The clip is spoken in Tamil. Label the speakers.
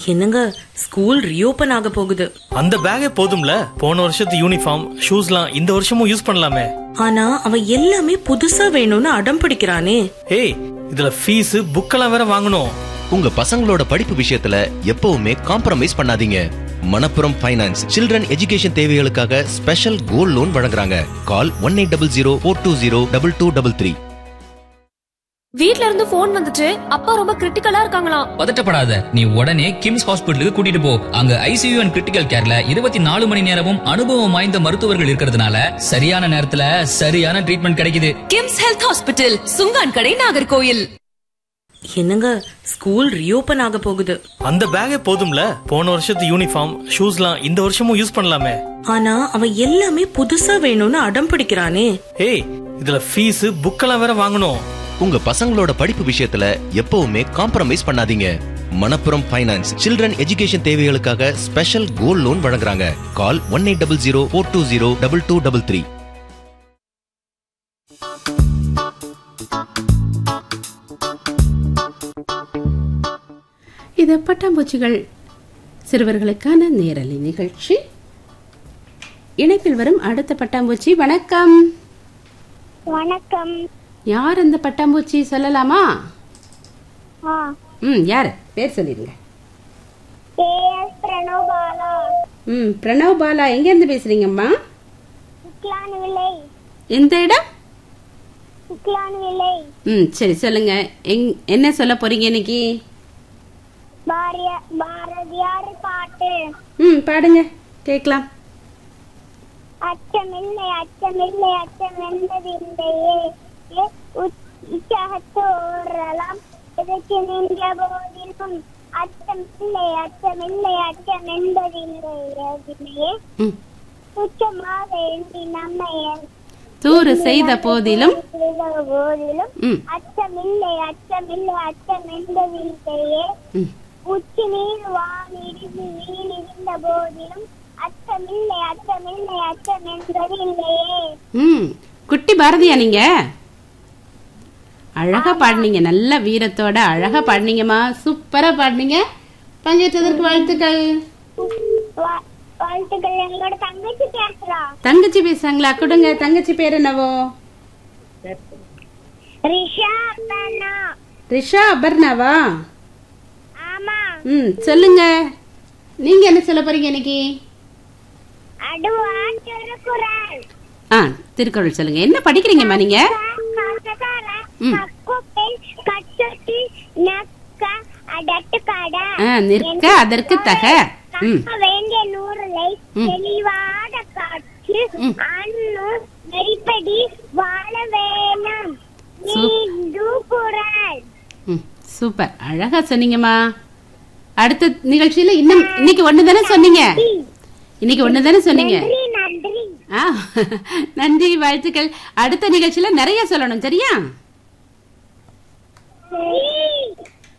Speaker 1: என்னங்க ஸ்கூல் ரீஓபன் ஆக போகுது
Speaker 2: அந்த பேக்கே போதும்ல போன வருஷத்து யூனிஃபார்ம் ஷூஸ்லாம் இந்த வருஷமும் யூஸ் பண்ணலாமே
Speaker 1: ஆனா அவன் எல்லாமே புதுசா வேணும்னு அடம் பிடிக்கிறானே
Speaker 2: ஏய் இதுல ஃபீஸ் புக்கெல்லாம் வேற வாங்கணும்
Speaker 3: உங்க பசங்களோட படிப்பு விஷயத்துல எப்பவுமே காம்ப்ரமைஸ் பண்ணாதீங்க மணப்புரம் ஃபைனான்ஸ் சில்ட்ரன் எஜுகேஷன் தேவைகளுக்காக ஸ்பெஷல் கோல்ட் லோன் வழங்குறாங்க call one eight double zero four two zero double two double three
Speaker 4: வீட்ல இருந்து போன் வந்துச்சு அப்பா ரொம்ப கிரிட்டிக்கலா இருக்காங்களாம்
Speaker 5: பதட்டப்படாத நீ உடனே கிம்ஸ் ஹாஸ்பிட்டலுக்கு கூட்டிட்டு போ அங்க ஐசியூ அண்ட் கிரிட்டிக்கல் கேர்ல இருபத்தி நாலு மணி நேரமும் அனுபவம் வாய்ந்த மருத்துவர்கள் இருக்கிறதுனால சரியான நேரத்துல சரியான ட்ரீட்மெண்ட் கிடைக்குது
Speaker 4: கிம்ஸ் ஹெல்த் ஹாஸ்பிட்டல் சுங்கான் கடை நாகர்கோயில்
Speaker 1: என்னங்க ஸ்கூல் ரீஓபன் ஆக போகுது
Speaker 2: அந்த பேக்கே போதும்ல போன வருஷத்து யூனிஃபார்ம் ஷூஸ்லாம் இந்த வருஷமும் யூஸ் பண்ணலாமே
Speaker 1: ஆனா அவன் எல்லாமே புதுசா வேணும்னு அடம் பிடிக்கிறானே
Speaker 2: ஏய் இதுல ஃபீஸ் புக்கெல்லாம் வேற வாங்கணும்
Speaker 3: உங்க பசங்களோட படிப்பு விஷயத்துல எப்பவுமே காம்ப்ரமைஸ் பண்ணாதீங்க மணப்புரம் ஃபைனான்ஸ் சில்ட்ரன் எஜுகேஷன் தேவைகளுக்காக ஸ்பெஷல் கோல்ட் லோன் வழங்குறாங்க call one eight double zero four two zero double two double three
Speaker 6: இது பட்டாம்பூச்சிகள் சிறுவர்களுக்கான நேரலை நிகழ்ச்சி இணைப்பில் வரும் அடுத்த பட்டாம்பூச்சி வணக்கம்
Speaker 7: வணக்கம்
Speaker 6: யார் அந்த பட்டாம்பூச்சி சொல்லலாமா
Speaker 7: ஆ
Speaker 6: ம் யார் பேர் சொல்லிடுங்க
Speaker 7: ஏஎஸ் பிரணோபாலா
Speaker 6: ம் பிரணவ் பாலா எங்கேருந்து பேசுறீங்கம்மா
Speaker 7: சுக்லான் விலை
Speaker 6: எந்த இடம்
Speaker 7: சுக்லான் விலை
Speaker 6: ம் சரி சொல்லுங்க எங் என்ன சொல்ல போறீங்க இன்னைக்கு
Speaker 7: பாரதிய பாரதியார் பாட்டு
Speaker 6: ம் பாடுங்க கேட்கலாம்
Speaker 7: அச்சமில்லை அச்சமில்லை அச்சம் என்பதில்லையே ஏ, உச்- உற்சாகத்தோறலாம் எதற்கு நின்ற போதிலும் அச்சமில்லை அச்சமில்லை அச்சம் என்பதில்லையே
Speaker 6: ம்
Speaker 7: உச்சமாக எழுதி நம்மை
Speaker 6: தூறு செய்த போதிலும்
Speaker 7: செய்த போதிலும்
Speaker 6: ம்
Speaker 7: அச்சமில்லை அச்சமில்லை அச்சம் என்பதில்லையே
Speaker 6: ம்
Speaker 7: உச்சி நீர் வானிடிந்து நீரிருந்த போதிலும் அச்சமில்லை அச்சமில்லை அச்சம் என்பதில்லையே
Speaker 6: ம் குட்டி பாரதியா நீங்க அழகா பாடுனீங்க நல்ல வீரத்தோட அழகா பாடுனீங்கம்மா சூப்பரா பாடுனீங்க பங்கேற்றதற்கு வாழ்த்துக்கள்
Speaker 7: வா- வாழ்த்துக்கள் எங்களோட தங்கச்சி பேசுறா
Speaker 6: தங்கச்சி பேசுறாங்களா கொடுங்க தங்கச்சி பேர் என்னவோ
Speaker 7: ரிஷா அப்பனா
Speaker 6: ரிஷா அபர்ணாவா
Speaker 7: ஆமா
Speaker 6: ம் சொல்லுங்க நீங்க என்ன சொல்ல போறீங்க இன்னைக்கு
Speaker 7: அடுவா திருக்குறள்
Speaker 6: ஆ திருக்குறள் சொல்லுங்க என்ன படிக்கிறீங்கம்மா நீங்க ம்.
Speaker 7: கக்குப்பில் கச்சொட்டி நக்க அடட்டு கட
Speaker 6: ஆ, நிற்க அதற்கு தக. ம்.
Speaker 7: கக்க வேண்டிய நூறுலை
Speaker 6: ம்.
Speaker 7: தெளிவாத காற்று
Speaker 6: ம்.
Speaker 7: அண்ணு நெறிப்படி வாழ வேணும்
Speaker 6: சூ-
Speaker 7: நீண்டு குரல்
Speaker 6: ம் சூப்பர் அழகா சொன்னீங்கம்மா அடுத்த நிகழ்ச்சியில இன்னும் இன்னைக்கு ஒண்ணு தானே சொன்னீங்க இன்னைக்கு ஒண்ணு தானே சொன்னீங்க
Speaker 7: நன்றி நன்றி
Speaker 6: ஆ நன்றி வாழ்த்துக்கள் அடுத்த நிகழ்ச்சியில நிறைய சொல்லணும் சரியா
Speaker 7: சரி